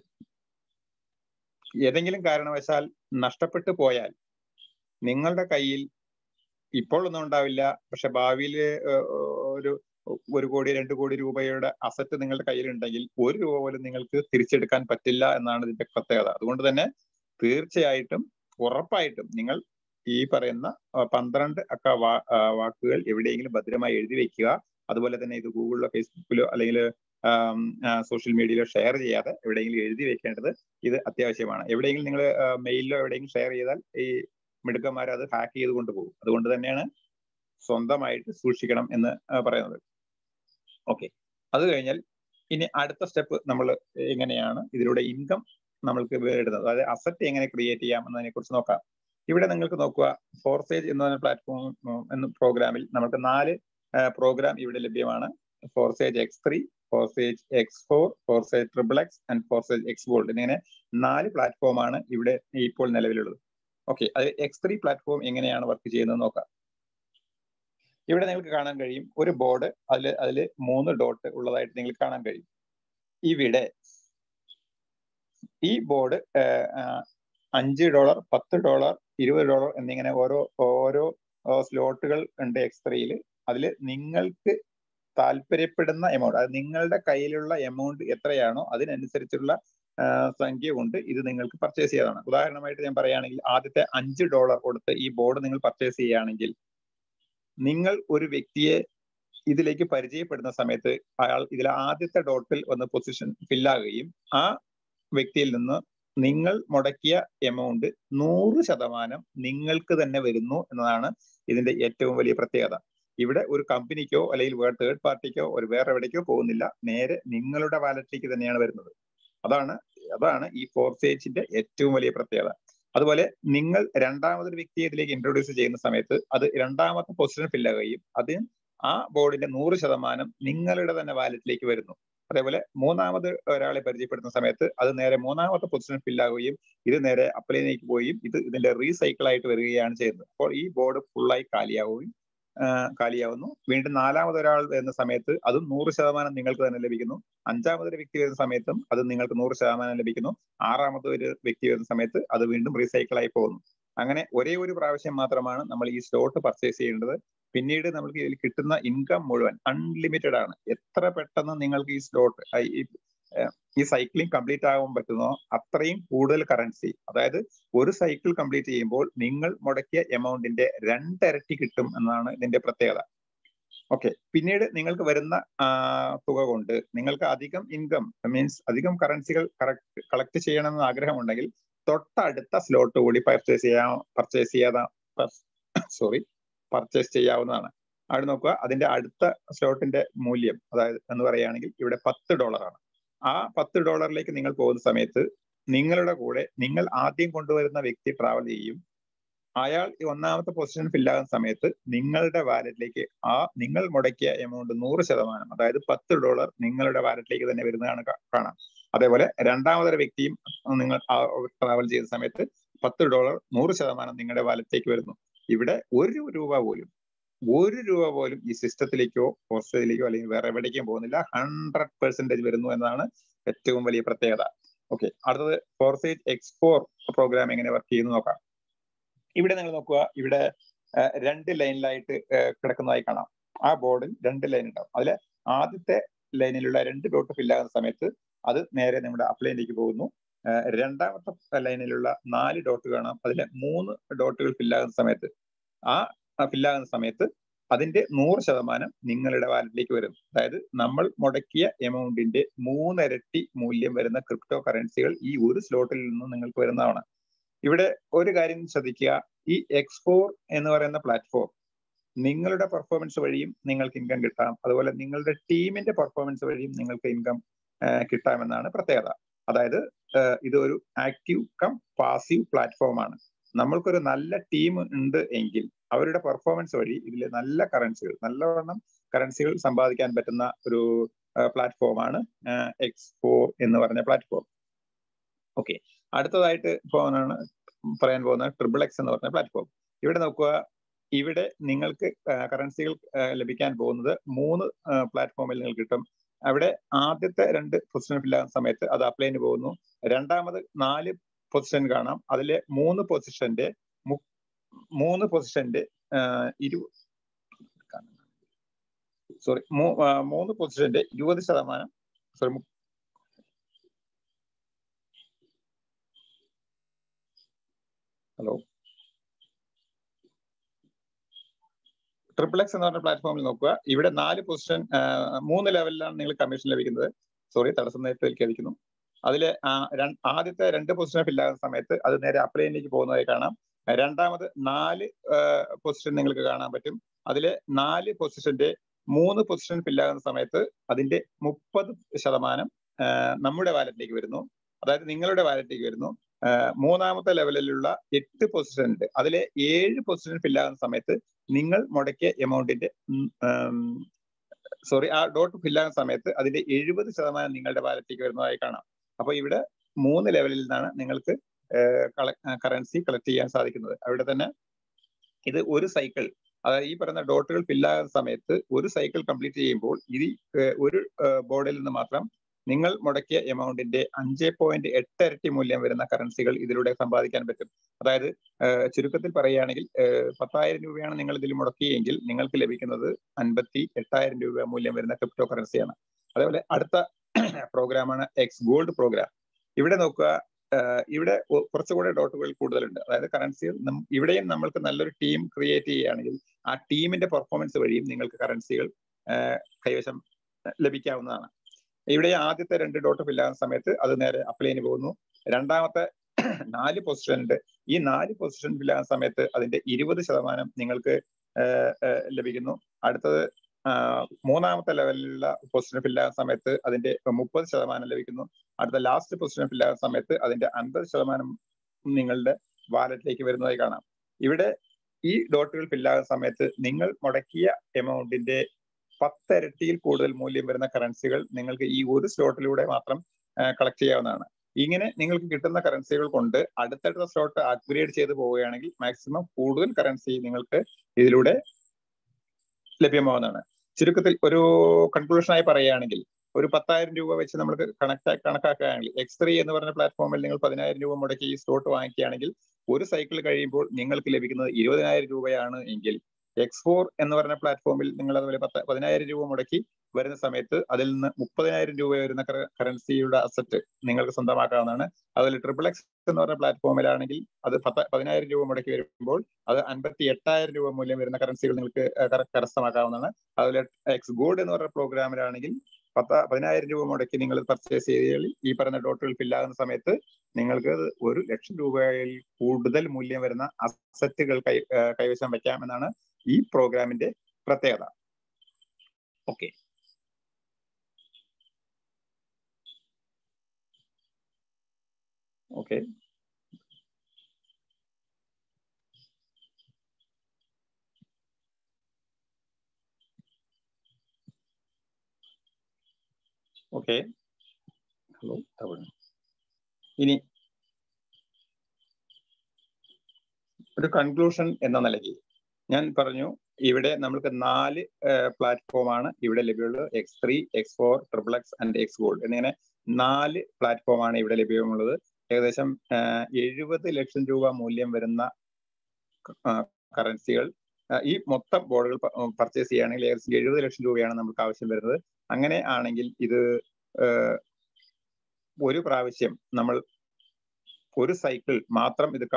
ഏതെങ്കിലും കാരണവശാൽ നഷ്ടപ്പെട്ടു പോയാൽ നിങ്ങളുടെ കയ്യിൽ ഇപ്പോൾ ഒന്നും ഉണ്ടാവില്ല പക്ഷെ ഭാവിയിൽ ഒരു ഒരു കോടി രണ്ട് കോടി രൂപയുടെ അസറ്റ് നിങ്ങളുടെ കയ്യിലുണ്ടെങ്കിൽ ഒരു രൂപ പോലും നിങ്ങൾക്ക് തിരിച്ചെടുക്കാൻ പറ്റില്ല എന്നാണ് ഇതിന്റെ പ്രത്യേകത അതുകൊണ്ട് തന്നെ തീർച്ചയായിട്ടും ഉറപ്പായിട്ടും നിങ്ങൾ ഈ പറയുന്ന പന്ത്രണ്ട് അക്ക വാക്കുകൾ എവിടെയെങ്കിലും ഭദ്രമായി എഴുതി വെക്കുക അതുപോലെ തന്നെ ഇത് ഗൂഗിളിലോ ഫേസ്ബുക്കിലോ അല്ലെങ്കിൽ സോഷ്യൽ മീഡിയയിലോ ഷെയർ ചെയ്യാതെ എവിടെയെങ്കിലും എഴുതി വെക്കേണ്ടത് ഇത് അത്യാവശ്യമാണ് എവിടെയെങ്കിലും നിങ്ങൾ മെയിലിലോ എവിടെയെങ്കിലും ഷെയർ ചെയ്താൽ ഈ മിടുക്കന്മാർ അത് ഹാക്ക് ചെയ്ത് കൊണ്ടുപോകും അതുകൊണ്ട് തന്നെയാണ് സ്വന്തമായിട്ട് സൂക്ഷിക്കണം എന്ന് പറയുന്നത് ഓക്കെ അത് കഴിഞ്ഞാൽ ഇനി അടുത്ത സ്റ്റെപ്പ് നമ്മൾ എങ്ങനെയാണ് ഇതിലൂടെ ഇൻകം നമ്മൾക്ക് ഇടുന്നത് അതായത് അസറ്റ് എങ്ങനെ ക്രിയേറ്റ് ചെയ്യാം എന്നതിനെ കുറിച്ച് നോക്കാം ഇവിടെ നിങ്ങൾക്ക് നോക്കുക ഫോർസേജ് എന്ന് പറഞ്ഞ പ്ലാറ്റ്ഫോം എന്ന പ്രോഗ്രാമിൽ നമുക്ക് നാല് പ്രോഗ്രാം ഇവിടെ ലഭ്യമാണ് Forsage X three Forsage X four Forsage triple X and Forsage X gold എന്നിങ്ങനെ നാല് പ്ലാറ്റ്ഫോമാണ് ഇവിടെ ഇപ്പോൾ നിലവിലുള്ളത് ഓക്കെ അത് എക്സ് ത്രീ പ്ലാറ്റ്ഫോം എങ്ങനെയാണ് വർക്ക് ചെയ്യുന്നത് നോക്കാം ഇവിടെ നിങ്ങൾക്ക് കാണാൻ കഴിയും ഒരു ബോർഡ് അതിൽ അതിൽ മൂന്ന് ഡോട്ട് ഉള്ളതായിട്ട് നിങ്ങൾക്ക് കാണാൻ കഴിയും ഇവിടെ ഈ ബോർഡ് അഞ്ച് ഡോളർ പത്ത് ഡോളർ ഇരുപത് ഡോളർ എന്നിങ്ങനെ ഓരോ ഓരോ സ്ലോട്ടുകൾ ഉണ്ട് എക്സ് ത്രീയിൽ അതിൽ നിങ്ങൾക്ക് താല്പര്യപ്പെടുന്ന എമൗണ്ട് അത് നിങ്ങളുടെ കയ്യിലുള്ള എമൗണ്ട് എത്രയാണോ അതിനനുസരിച്ചുള്ള സംഖ്യ കൊണ്ട് ഇത് നിങ്ങൾക്ക് പർച്ചേസ് ചെയ്യാതാണ് ഉദാഹരണമായിട്ട് ഞാൻ പറയുകയാണെങ്കിൽ ആദ്യത്തെ അഞ്ച് ഡോളർ കൊടുത്ത് ഈ ബോർഡ് നിങ്ങൾ പർച്ചേസ് ചെയ്യുകയാണെങ്കിൽ നിങ്ങൾ ഒരു വ്യക്തിയെ ഇതിലേക്ക് പരിചയപ്പെടുന്ന സമയത്ത് അയാൾ ഇതിൽ ആദ്യത്തെ ഡോട്ടിൽ വന്ന് പൊസിഷൻ ഫില്ലാകുകയും ആ വ്യക്തിയിൽ നിന്ന് നിങ്ങൾ മുടക്കിയ എമൗണ്ട് നൂറ് ശതമാനം നിങ്ങൾക്ക് തന്നെ വരുന്നു എന്നതാണ് ഇതിന്റെ ഏറ്റവും വലിയ പ്രത്യേകത ഇവിടെ ഒരു കമ്പനിക്കോ അല്ലെങ്കിൽ തേർഡ് പാർട്ടിക്കോ ഒരു വേറെ എവിടേക്കോ പോകുന്നില്ല നേരെ നിങ്ങളുടെ വാലറ്റിലേക്ക് തന്നെയാണ് വരുന്നത് അതാണ് അതാണ് ഈ ഫോർസേജിന്റെ ഏറ്റവും വലിയ പ്രത്യേകത അതുപോലെ നിങ്ങൾ രണ്ടാമതൊരു വ്യക്തിയെ ഇതിലേക്ക് ഇൻട്രൊഡ്യൂസ് ചെയ്യുന്ന സമയത്ത് അത് രണ്ടാമത്തെ പൊസിഷൻ ഫില്ലാകുകയും അത് ആ ബോർഡിന്റെ നൂറ് ശതമാനം നിങ്ങളുടെ തന്നെ വാലറ്റിലേക്ക് വരുന്നു അതേപോലെ മൂന്നാമത് ഒരാളെ പരിചയപ്പെടുത്തുന്ന സമയത്ത് അത് നേരെ മൂന്നാമത്തെ പൊസിഷൻ ഫില്ലാകുകയും ഇത് നേരെ അപ്ലൈനിലേക്ക് പോവുകയും ഇത് ഇതിന്റെ റീസൈക്കിൾ ആയിട്ട് വരികയാണ് ചെയ്യുന്നത് അപ്പോൾ ഈ ബോർഡ് ഫുള്ളായി കാലിയാവുകയും കാലിയാവുന്നു വീണ്ടും നാലാമത് ഒരാൾ വരുന്ന സമയത്ത് അതും നൂറ് ശതമാനം നിങ്ങൾക്ക് തന്നെ ലഭിക്കുന്നു അഞ്ചാമതൊരു വ്യക്തി വരുന്ന സമയത്തും അത് നിങ്ങൾക്ക് നൂറ് ശതമാനം ലഭിക്കുന്നു ആറാമത് ഒരു വ്യക്തി വരുന്ന സമയത്ത് അത് വീണ്ടും റീസൈക്കിൾ ആയി പോകുന്നു അങ്ങനെ ഒരേ ഒരു പ്രാവശ്യം മാത്രമാണ് നമ്മൾ ഈ സ്ലോട്ട് പർച്ചേസ് ചെയ്യേണ്ടത് പിന്നീട് നമുക്ക് ഇതിൽ കിട്ടുന്ന ഇൻകം മുഴുവൻ അൺലിമിറ്റഡ് ആണ് എത്ര പെട്ടെന്ന് നിങ്ങൾക്ക് ഈ സ്ലോട്ട് ഈ സൈക്ലിംഗ് കംപ്ലീറ്റ് ആകാൻ പറ്റുന്നോ അത്രയും കൂടുതൽ കറൻസി അതായത് ഒരു സൈക്കിൾ കംപ്ലീറ്റ് ചെയ്യുമ്പോൾ നിങ്ങൾ മുടക്കിയ എമൗണ്ടിന്റെ രണ്ടിരട്ടി കിട്ടും എന്നാണ് ഇതിന്റെ പ്രത്യേകത ഓക്കെ പിന്നീട് നിങ്ങൾക്ക് വരുന്ന തുക കൊണ്ട് നിങ്ങൾക്ക് അധികം ഇൻകം മീൻസ് അധികം കറൻസികൾ കളക്ട് ചെയ്യണമെന്ന് ആഗ്രഹമുണ്ടെങ്കിൽ തൊട്ടടുത്ത സ്ലോട്ട് കൂടി പർച്ചേസ് ചെയ്യാ പർച്ചേസ് ചെയ്യാതെ സോറി പർച്ചേസ് ചെയ്യാവുന്നതാണ് അവിടെ നോക്കുക അതിന്റെ അടുത്ത സ്ലോട്ടിന്റെ മൂല്യം അതായത് എന്ന് പറയുകയാണെങ്കിൽ ഇവിടെ പത്ത് ഡോളറാണ് ആ പത്ത് ഡോളറിലേക്ക് നിങ്ങൾ പോകുന്ന സമയത്ത് നിങ്ങളുടെ കൂടെ നിങ്ങൾ ആദ്യം കൊണ്ടുവരുന്ന വ്യക്തി ട്രാവൽ ചെയ്യും അയാൾ ഈ ഒന്നാമത്തെ പൊസിഷൻ ഫില്ലാകുന്ന സമയത്ത് നിങ്ങളുടെ വാലറ്റിലേക്ക് ആ നിങ്ങൾ മുടക്കിയ എമൗണ്ട് നൂറ് ശതമാനം അതായത് പത്ത് ഡോളർ നിങ്ങളുടെ വാലറ്റിലേക്ക് തന്നെ വരുന്നതാണ് കാണാം അതേപോലെ രണ്ടാമതൊരു വ്യക്തിയും നിങ്ങൾ ട്രാവൽ ചെയ്യുന്ന സമയത്ത് പത്ത് ഡോളർ നൂറ് ശതമാനം നിങ്ങളുടെ വാലറ്റിലേക്ക് വരുന്നു ഇവിടെ ഒരു രൂപ പോലും ഒരു രൂപ പോലും ഈ സിസ്റ്റത്തിലേക്കോ ഓസ്ട്രേലിയയിലേക്കോ അല്ലെങ്കിൽ വേറെ എവിടേക്കും പോകുന്നില്ല ഹൺഡ്രഡ് പെർസെന്റേജ് വരുന്നു എന്നതാണ് ഏറ്റവും വലിയ പ്രത്യേകത ഓക്കെ അടുത്തത് ഫോർസൈറ്റ് എക്സ്പോർ പ്രോഗ്രാം എങ്ങനെ വർക്ക് ചെയ്യുന്നു നോക്കാം ഇവിടെ നിങ്ങൾ നോക്കുക ഇവിടെ രണ്ട് ലൈനിലായിട്ട് കിടക്കുന്നതായി കാണാം ആ ബോർഡിൽ രണ്ട് ലൈൻ ഉണ്ടാവും അതിലെ ആദ്യത്തെ ലൈനിലുള്ള രണ്ട് ഡോട്ട് ഫില്ലാകുന്ന സമയത്ത് അത് നേരെ നമ്മുടെ അപ്ലൈനിലേക്ക് പോകുന്നു രണ്ടാമത്തെ ലൈനിലുള്ള നാല് ഡോട്ട് കാണാം അതിലെ മൂന്ന് ഡോട്ടുകൾ ഫില്ലാകുന്ന സമയത്ത് ആ ഫില്ലാകുന്ന സമയത്ത് അതിന്റെ നൂറ് ശതമാനം നിങ്ങളുടെ വാലറ്റിലേക്ക് വരും അതായത് നമ്മൾ മുടക്കിയ എമൗണ്ടിന്റെ മൂന്നിരട്ടി മൂല്യം വരുന്ന ക്രിപ്റ്റോ കറൻസികൾ ഈ ഒരു സ്ലോട്ടിൽ നിന്ന് നിങ്ങൾക്ക് വരുന്നതാണ് ഇവിടെ ഒരു കാര്യം ശ്രദ്ധിക്കുക ഈ എക്സ്പോർ എന്ന് പറയുന്ന പ്ലാറ്റ്ഫോം നിങ്ങളുടെ പെർഫോമൻസ് വഴിയും നിങ്ങൾക്ക് ഇൻകം കിട്ടാം അതുപോലെ നിങ്ങളുടെ ടീമിന്റെ പെർഫോമൻസ് വഴിയും നിങ്ങൾക്ക് ഇൻകം കിട്ടാമെന്നാണ് പ്രത്യേകത അതായത് ഇത് ഒരു ആക്റ്റീവ് കം പാസീവ് പ്ലാറ്റ്ഫോം ആണ് നമ്മൾക്കൊരു നല്ല ടീം ഉണ്ട് എങ്കിൽ അവരുടെ പെർഫോമൻസ് വഴി ഇതിൽ നല്ല കറൻസികൾ നല്ലവണ്ണം കറൻസികൾ സമ്പാദിക്കാൻ പറ്റുന്ന ഒരു പ്ലാറ്റ്ഫോമാണ് എക്സ്പോർ എന്ന് പറഞ്ഞ പ്ലാറ്റ്ഫോം ഓക്കെ അടുത്തതായിട്ട് പോകുന്നതാണ് പറയാൻ പോകുന്ന ട്രിപ്പിൾ എക്സ് എന്ന് പറഞ്ഞ പ്ലാറ്റ്ഫോം ഇവിടെ നോക്കുക ഇവിടെ നിങ്ങൾക്ക് കറൻസികൾ ലഭിക്കാൻ പോകുന്നത് മൂന്ന് പ്ലാറ്റ്ഫോമിൽ നിങ്ങൾക്ക് കിട്ടും അവിടെ ആദ്യത്തെ രണ്ട് പൊസിഷൻ ഫില്ലാകുന്ന സമയത്ത് അത് അപ്ലൈന് പോകുന്നു രണ്ടാമത് നാല് പൊസിഷൻ കാണാം അതിലെ മൂന്ന് പൊസിഷന്റെ മൂന്ന് പൊസിഷന്റെ ഇരു സോറി മൂന്ന് പൊസിഷന്റെ ഇരുപത് ശതമാനം സോറി ഹലോ ട്രിപ്പിൾ എക്സ് എന്ന് പറഞ്ഞ പ്ലാറ്റ്ഫോമിൽ നോക്കുക ഇവിടെ നാല് പൊസിഷൻ മൂന്ന് ലെവലിലാണ് നിങ്ങൾ കമ്മീഷൻ ലഭിക്കുന്നത് സോറി തടസ്സം നേരത്തെ ഏൽക്കാതിരിക്കുന്നു അതിലെ ആദ്യത്തെ രണ്ട് പൊസിഷൻ ഫില്ലാകുന്ന സമയത്ത് അത് നേരെ അപ്ലൈനിലേക്ക് പോകുന്നതായി കാണാം രണ്ടാമത് നാല് പൊസിഷൻ നിങ്ങൾക്ക് കാണാൻ പറ്റും അതിലെ നാല് പൊസിഷന്റെ മൂന്ന് പൊസിഷൻ ഫില്ലാകുന്ന സമയത്ത് അതിന്റെ മുപ്പത് ശതമാനം നമ്മുടെ വാലറ്റിലേക്ക് വരുന്നു അതായത് നിങ്ങളുടെ വാലറ്റിലേക്ക് വരുന്നു മൂന്നാമത്തെ ലെവലിലുള്ള എട്ട് പൊസിഷൻ ഉണ്ട് അതിലെ ഏഴ് പൊസിഷൻ ഫില്ലാകുന്ന സമയത്ത് നിങ്ങൾ മുടക്കിയ എമൗണ്ടിന്റെ സോറി ആ ഡോട്ട് ഫില്ലാകുന്ന സമയത്ത് അതിന്റെ എഴുപത് ശതമാനം നിങ്ങളുടെ വാലറ്റിലേക്ക് വരുന്നതായി കാണാം അപ്പൊ ഇവിടെ മൂന്ന് ലെവലിൽ നിന്നാണ് നിങ്ങൾക്ക് കറൻസി കളക്ട് ചെയ്യാൻ സാധിക്കുന്നത് അവിടെ തന്നെ ഇത് ഒരു സൈക്കിൾ അതായത് ഈ പറയുന്ന ഡോട്ടുകൾ ഫില്ലാകുന്ന സമയത്ത് ഒരു സൈക്കിൾ കംപ്ലീറ്റ് ചെയ്യുമ്പോൾ ഇത് ഒരു ബോർഡിൽ നിന്ന് മാത്രം നിങ്ങൾ മുടക്കിയ എമൗണ്ടിന്റെ അഞ്ച് പോയിന്റ് എട്ട് ഇരട്ടി മൂല്യം വരുന്ന കറൻസികൾ ഇതിലൂടെ സമ്പാദിക്കാൻ പറ്റും അതായത് ചുരുക്കത്തിൽ പറയുകയാണെങ്കിൽ പത്തായിരം രൂപയാണ് നിങ്ങൾ ഇതിൽ മുടക്കിയെങ്കിൽ നിങ്ങൾക്ക് ലഭിക്കുന്നത് അൻപത്തി എട്ടായിരം രൂപ മൂല്യം വരുന്ന ക്രിപ്റ്റോ കറൻസിയാണ് അതേപോലെ അടുത്ത പ്രോഗ്രാമാണ് എക്സ് ഗോൾഡ് പ്രോഗ്രാം ഇവിടെ നോക്കുക ഇവിടെ കുറച്ചുകൂടെ ഡോട്ടുകൾ കൂടുതലുണ്ട് അതായത് കറൻസികൾ ഇവിടെയും നമ്മൾക്ക് നല്ലൊരു ടീം ക്രിയേറ്റ് ചെയ്യുകയാണെങ്കിൽ ആ ടീമിന്റെ പെർഫോമൻസ് വഴിയും നിങ്ങൾക്ക് കറൻസികൾ കൈവശം ലഭിക്കാവുന്നതാണ് ഇവിടെ ആദ്യത്തെ രണ്ട് ഡോട്ട് ഫില്ലാകുന്ന സമയത്ത് അത് നേരെ അപ്ലൈന് പോകുന്നു രണ്ടാമത്തെ നാല് പൊസിഷൻ ഉണ്ട് ഈ നാല് പൊസിഷൻ ഫില്ലാകുന്ന സമയത്ത് അതിന്റെ ഇരുപത് ശതമാനം നിങ്ങൾക്ക് ലഭിക്കുന്നു അടുത്തത് മൂന്നാമത്തെ ലെവലിലുള്ള പൊസിഷൻ ഫില്ലാകുന്ന സമയത്ത് അതിന്റെ മുപ്പത് ശതമാനം ലഭിക്കുന്നു അടുത്ത ലാസ്റ്റ് പൊസിഷൻ ഫില്ലാകുന്ന സമയത്ത് അതിന്റെ അൻപത് ശതമാനം നിങ്ങളുടെ വാലറ്റിലേക്ക് വരുന്നതായി കാണാം ഇവിടെ ഈ ഡോട്ടുകൾ ഫില്ലാകുന്ന സമയത്ത് നിങ്ങൾ മുടക്കിയ എമൗണ്ടിന്റെ പത്തിരട്ടിയിൽ കൂടുതൽ മൂല്യം വരുന്ന കറൻസികൾ നിങ്ങൾക്ക് ഈ ഒരു സ്ലോട്ടിലൂടെ മാത്രം കളക്ട് ചെയ്യാവുന്നതാണ് ഇങ്ങനെ നിങ്ങൾക്ക് കിട്ടുന്ന കറൻസികൾ കൊണ്ട് അടുത്തടുത്ത സ്ലോട്ട് അപ്ഗ്രേഡ് ചെയ്ത് പോവുകയാണെങ്കിൽ മാക്സിമം കൂടുതൽ കറൻസി നിങ്ങൾക്ക് ഇതിലൂടെ ലഭ്യമാവുന്നതാണ് ചുരുക്കത്തിൽ ഒരു കൺക്ലൂഷനായി പറയുകയാണെങ്കിൽ ഒരു പത്തായിരം രൂപ വെച്ച് നമ്മൾ കണക്ട് കണക്കാക്കുകയാണെങ്കിൽ എക്സ് ത്രീ എന്ന് പറഞ്ഞ പ്ലാറ്റ്ഫോമിൽ നിങ്ങൾ പതിനായിരം രൂപ മുടക്കി ഈ സ്ലോട്ട് വാങ്ങിക്കുകയാണെങ്കിൽ ഒരു സൈക്കിൾ കഴിയുമ്പോൾ നിങ്ങൾക്ക് ലഭിക്കുന്നത് ഇരുപതിനായിരം രൂപയാണ് എങ്കിൽ എക്സ് ഫോർ എന്ന് പറഞ്ഞ പ്ലാറ്റ്ഫോമിൽ നിങ്ങൾ അതുപോലെ പത്ത് പതിനായിരം രൂപ മുടക്കി വരുന്ന സമയത്ത് അതിൽ നിന്ന് മുപ്പതിനായിരം രൂപ വരുന്ന കറൻസിയുടെ അസറ്റ് നിങ്ങൾക്ക് സ്വന്തമാക്കാവുന്നതാണ് അതുപോലെ ട്രിപ്പിൾ എക്സ് എന്ന് പറഞ്ഞ പ്ലാറ്റ്ഫോമിലാണെങ്കിൽ അത് പത്ത് പതിനായിരം രൂപ മുടക്കി വരുമ്പോൾ അത് അൻപത്തി എട്ടായിരം രൂപ മൂല്യം വരുന്ന കറൻസികൾ നിങ്ങൾക്ക് കരസ്ഥമാക്കാവുന്നതാണ് അതുപോലെ എക്സ് ഗോൾഡ് എന്ന് പറഞ്ഞ പ്രോഗ്രാമിലാണെങ്കിൽ പത്ത് പതിനായിരം രൂപ മുടക്കി നിങ്ങൾ പർച്ചേസ് ചെയ്താൽ ഈ പറയുന്ന ഡോട്ടുകൾ ഫില്ലാകുന്ന സമയത്ത് നിങ്ങൾക്ക് ഒരു ലക്ഷം രൂപയിൽ കൂടുതൽ മൂല്യം വരുന്ന അസറ്റുകൾ കൈ കൈവശം വെക്കാമെന്നാണ് ഈ പ്രോഗ്രാമിന്റെ പ്രത്യേകത ഓക്കെ ഓക്കെ ഓക്കെ ഹലോ ഇനി ഒരു കൺക്ലൂഷൻ എന്ന നിലയ്ക്ക് ഞാൻ പറഞ്ഞു ഇവിടെ നമ്മൾക്ക് നാല് പ്ലാറ്റ്ഫോമാണ് ഇവിടെ ലഭ്യമുള്ളത് X three X four triple X and X gold എന്നിങ്ങനെ നാല് പ്ലാറ്റ്ഫോമാണ് ഇവിടെ ലഭ്യമുള്ളത് ഏകദേശം എഴുപത് ലക്ഷം രൂപ മൂല്യം വരുന്ന കറൻസികൾ ഈ മൊത്തം ബോർഡുകൾ പർച്ചേസ് ചെയ്യുകയാണെങ്കിൽ ഏകദേശം എഴുപത് ലക്ഷം രൂപയാണ് നമുക്ക് ആവശ്യം വരുന്നത് അങ്ങനെ ആണെങ്കിൽ ഇത് ഒരു പ്രാവശ്യം നമ്മൾ ഒരു സൈക്കിൾ മാത്രം ഇത്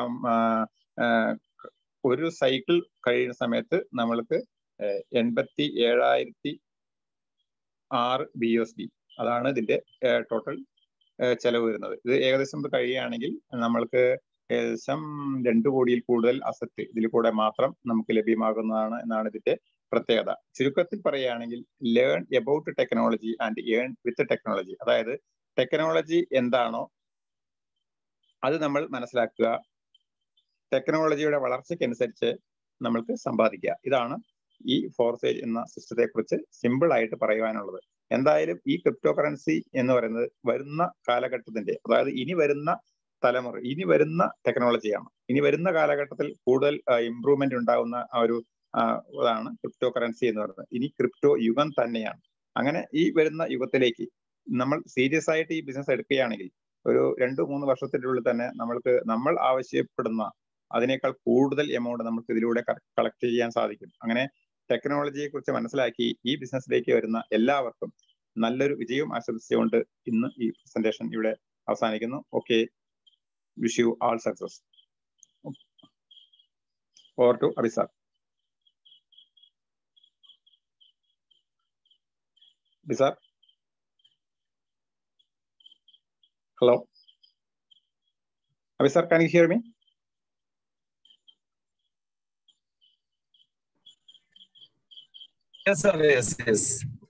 ഒരു സൈക്കിൾ കഴിയുന്ന സമയത്ത് നമ്മൾക്ക് എൺപത്തി ഏഴായിരത്തി ആറ് ബി എസ് ഡി അതാണ് ഇതിന്റെ ടോട്ടൽ ചെലവ് വരുന്നത് ഇത് ഏകദേശം കഴിയുകയാണെങ്കിൽ നമ്മൾക്ക് ഏകദേശം രണ്ടു കോടിയിൽ കൂടുതൽ അസറ്റ് ഇതിൽ കൂടെ മാത്രം നമുക്ക് ലഭ്യമാകുന്നതാണ് എന്നാണ് ഇതിന്റെ പ്രത്യേകത ചുരുക്കത്തിൽ പറയുകയാണെങ്കിൽ learn about technology and earn with technology അതായത് ടെക്നോളജി എന്താണോ അത് നമ്മൾ മനസ്സിലാക്കുക ടെക്നോളജിയുടെ വളർച്ചയ്ക്കനുസരിച്ച് നമ്മൾക്ക് സമ്പാദിക്കുക ഇതാണ് ഈ ഫോർസേജ് എന്ന സിസ്റ്റത്തെ കുറിച്ച് സിമ്പിൾ ആയിട്ട് പറയുവാനുള്ളത് എന്തായാലും ഈ ക്രിപ്റ്റോ കറൻസി എന്ന് പറയുന്നത് വരുന്ന കാലഘട്ടത്തിന്റെ അതായത് ഇനി വരുന്ന തലമുറ ഇനി വരുന്ന ടെക്നോളജിയാണ് ഇനി വരുന്ന കാലഘട്ടത്തിൽ കൂടുതൽ ഇംപ്രൂവ്മെന്റ് ഉണ്ടാകുന്ന ആ ഒരു ഇതാണ് ക്രിപ്റ്റോ കറൻസി എന്ന് പറയുന്നത് ഇനി ക്രിപ്റ്റോ യുഗം തന്നെയാണ് അങ്ങനെ ഈ വരുന്ന യുഗത്തിലേക്ക് നമ്മൾ സീരിയസ് ആയിട്ട് ഈ ബിസിനസ് എടുക്കുകയാണെങ്കിൽ ഒരു രണ്ടു മൂന്ന് വർഷത്തിനുള്ളിൽ തന്നെ നമ്മൾക്ക് നമ്മൾ ആവശ്യപ്പെടുന്ന അതിനേക്കാൾ കൂടുതൽ എമൗണ്ട് നമുക്ക് ഇതിലൂടെ കളക്ട് ചെയ്യാൻ സാധിക്കും അങ്ങനെ ടെക്നോളജിയെ കുറിച്ച് മനസ്സിലാക്കി ഈ ബിസിനസ്സിലേക്ക് വരുന്ന എല്ലാവർക്കും നല്ലൊരു വിജയവും ആശംസിച്ചുകൊണ്ട് ഇന്ന് ഈ പ്രസന്റേഷൻ ഇവിടെ അവസാനിക്കുന്നു okay wish you all success over to Abisar Abisar hello Abisar can you hear me Yes, sir. Yes, yes.